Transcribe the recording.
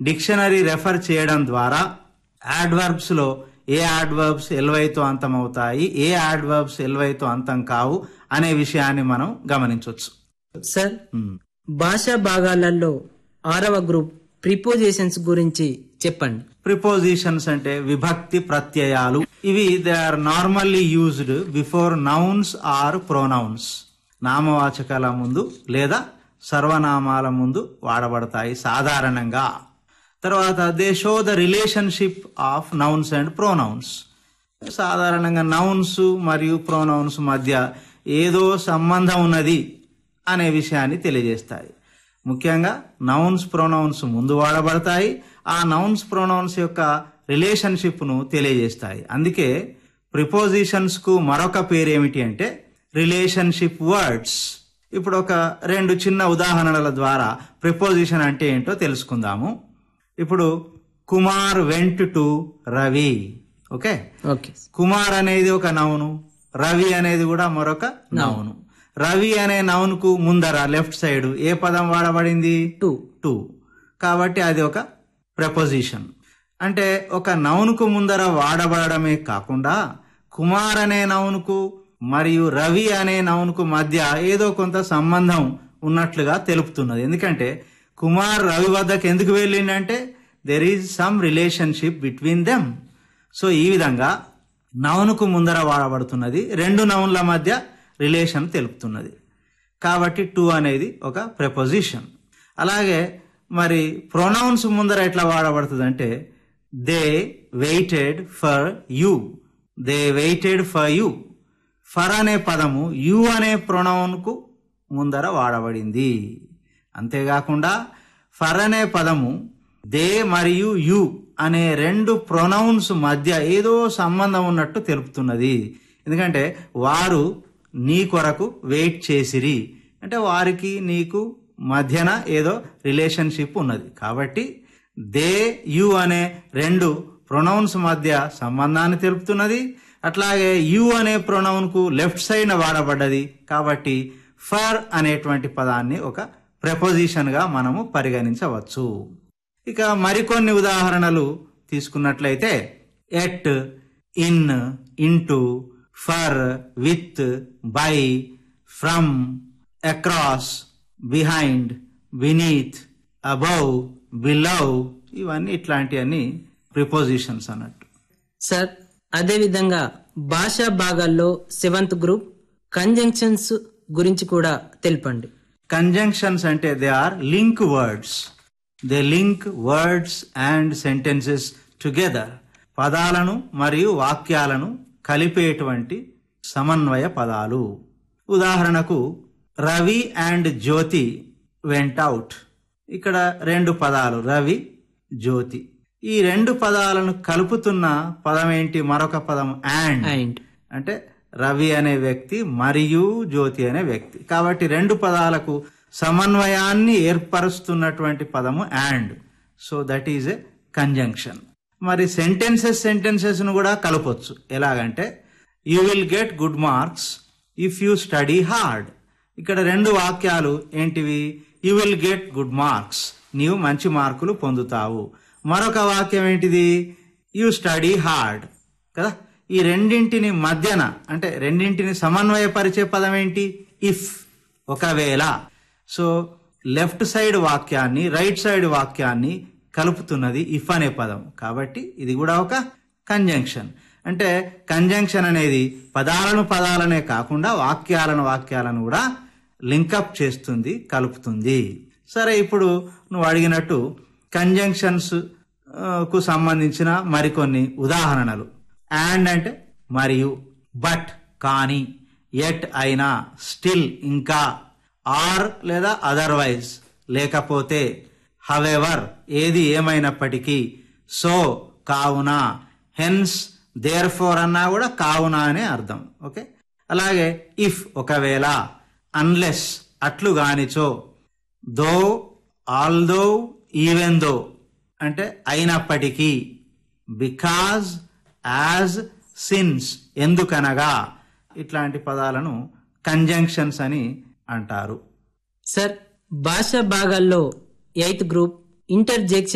dictionary refer చేయడం ద్వారా adverbs లో ఏ యాడ్వర్బ్స్ ఎల్వైతో అంతం అవుతాయి ఏ యాడ్వర్బ్స్ ఎల్వైతో అంతం కావు అనే విషయాన్ని మనం గమనించవచ్చు సార్ భాషా భాగాలలో ఆరవ గ్రూప్ ప్రిపోజిషన్స్ గురించి చెప్పండి ప్రిపోజిషన్స్ అంటే విభక్తి ప్రత్యయాలు ఇవి they are normally used before nouns or pronouns నామవాచకాల ముందు లేదా సర్వనామాల ముందు వాడబడతాయి సాధారణంగా తర్వాత they show the relationship of nouns and pronouns సాధారణంగా నౌన్స్ మరియు ప్రొనౌన్స్ మధ్య ఏదో సంబంధం ఉన్నది అనే విషయాన్ని తెలియజేస్తాయి ముఖ్యంగా నౌన్స్ ప్రొనౌన్స్ ముందు వాడబడతాయి ఆ నౌన్స్ ప్రొనౌన్స్ యొక్క రిలేషన్షిప్ ను తెలియజేస్తాయి అందుకే ప్రిపోజిషన్స్ కు మరొక పేరు ఏమిటి అంటే రిలేషన్షిప్ వర్డ్స్ ఇప్పుడు ఒక రెండు చిన్న ఉదాహరణల ద్వారా ప్రిపోజిషన్ అంటే ఏంటో తెలుసుకుందాము ఇప్పుడు Kumar went to Ravi okay okay Kumar అనేది ఒక నౌను రవి అనేది కూడా మరొక నౌను రవి అనే నౌన్ కు ముందర లెఫ్ట్ సైడ్ ఏ పదం వాడబడింది టూ టు కాబట్టి అది ఒక ప్రపోజిషన్ అంటే ఒక నౌన్కు ముందర వాడబడమే కాకుండా కుమార్ అనే నౌన్కు మరియు రవి అనే నౌన్కు మధ్య ఏదో కొంత సంబంధం ఉన్నట్లుగా తెలుపుతున్నది ఎందుకంటే కుమార్ రవి వద్దకు ఎందుకు వెళ్ళిండంటే there is some relationship between them so ఈ విధంగా నౌన్కు ముందర వాడబడుతున్నది రెండు నౌన్ల మధ్య రిలేషన్ తెలుపుతున్నది కాబట్టి టు అనేది ఒక ప్రపోజిషన్ అలాగే మరి ప్రొనౌన్స్ ముందర ఎట్లా వాడబడుతుంది అంటే they waited for you they waited for you for అనే పదము యు అనే ప్రొనౌన్కు ముందర వాడబడింది అంతేకాకుండా ఫర్ అనే పదము దే మరియు యు అనే రెండు ప్రొనౌన్స్ మధ్య ఏదో సంబంధం ఉన్నట్టు తెలుపుతున్నది ఎందుకంటే వారు నీ కొరకు వెయిట్ చేసిరి అంటే వారికి నీకు మధ్యన ఏదో రిలేషన్షిప్ ఉన్నది కాబట్టి దే యు అనే రెండు ప్రొనౌన్స్ మధ్య సంబంధాన్ని తెలుపుతున్నది అట్లాగే యు అనే ప్రొనౌన్ కు లెఫ్ట్ సైడ్ వాడబడ్డది కాబట్టి ఫర్ అనేటువంటి పదాన్ని ఒక ప్రపోజిషన్ గా మనము పరిగణించవచ్చు ఇక మరికొన్ని ఉదాహరణలు తీసుకున్నట్లయితే at in into for with by from across behind beneath above below ఇవన్నీ ఇట్లాంటివన్నీ ప్రిపోజిషన్స్ అన్నట్టు సార్ అదేవిధంగా భాషా భాగాల్లో సెవెంత్ గ్రూప్ కంజంక్షన్స్ గురించి కూడా తెలుపండి కంజంక్షన్స్ అంటే they are link words they link words and sentences together పదాలను మరియు వాక్యాలను కలిపేటువంటి సమన్వయ పదాలు ఉదాహరణకు Ravi and Jyothi went out ఇక్కడ రెండు పదాలు రవి జ్యోతి ఈ రెండు పదాలను కలుపుతున్న పదం ఏంటి మరొక పదం అండ్ అండ్ అంటే రవి అనే వ్యక్తి మరియు జ్యోతి అనే వ్యక్తి కాబట్టి రెండు పదాలకు సమన్వయాన్ని ఏర్పరుస్తున్నటువంటి పదము and so that is a conjunction మరి సెంటెన్సెస్ సెంటెన్సెస్ ను కూడా కలపొచ్చు ఎలాగంటే you will get good marks if you study hard ఇక్కడ రెండు వాక్యాలు ఏంటివి you will get good marks నీవు మంచి మార్కులు పొందుతావు మరొక వాక్యం ఏంటిది యూ స్టడీ హార్డ్ కదా ఈ రెండింటిని మధ్యన అంటే రెండింటిని సమన్వయపరిచే పదం ఏంటి ఇఫ్ ఒకవేళ సో లెఫ్ట్ సైడ్ వాక్యాన్ని రైట్ సైడ్ వాక్యాన్ని కలుపుతున్నది ఇఫ్ అనే పదం కాబట్టి ఇది కూడా ఒక కంజంక్షన్ అంటే కంజంక్షన్ అనేది పదాలను పదాలనే కాకుండా వాక్యాలను వాక్యాలను కూడా లింకప్ చేస్తుంది కలుపుతుంది సరే ఇప్పుడు నువ్వు అడిగినట్టు కంజంక్షన్స్ కు సంబంధించిన మరికొన్ని ఉదాహరణలు అండ్ అంటే మరియు బట్ కానీ ఎట్ అయినా స్టిల్ ఇంకా ఆర్ లేదా అదర్వైజ్ లేకపోతే హవెవర్ ఏది ఏమైనప్పటికీ సో కావున హెన్స్ దేర్ ఫోర్ అన్నా కూడా కావున అనే అర్థం ఓకే అలాగే ఇఫ్ ఒకవేళ అన్లెస్ అట్లు గానిచో దో ఆల్దో ఈవెన్ దో అంటే అయినప్పటికీ బికాజ్ యాజ్ సిన్స్ ఎందుకనగా ఇట్లాంటి పదాలను కంజంక్షన్స్ అని అంటారు సార్ భాషా భాగాల్లో ఎయిత్ గ్రూప్ ఇంటర్జెక్షన్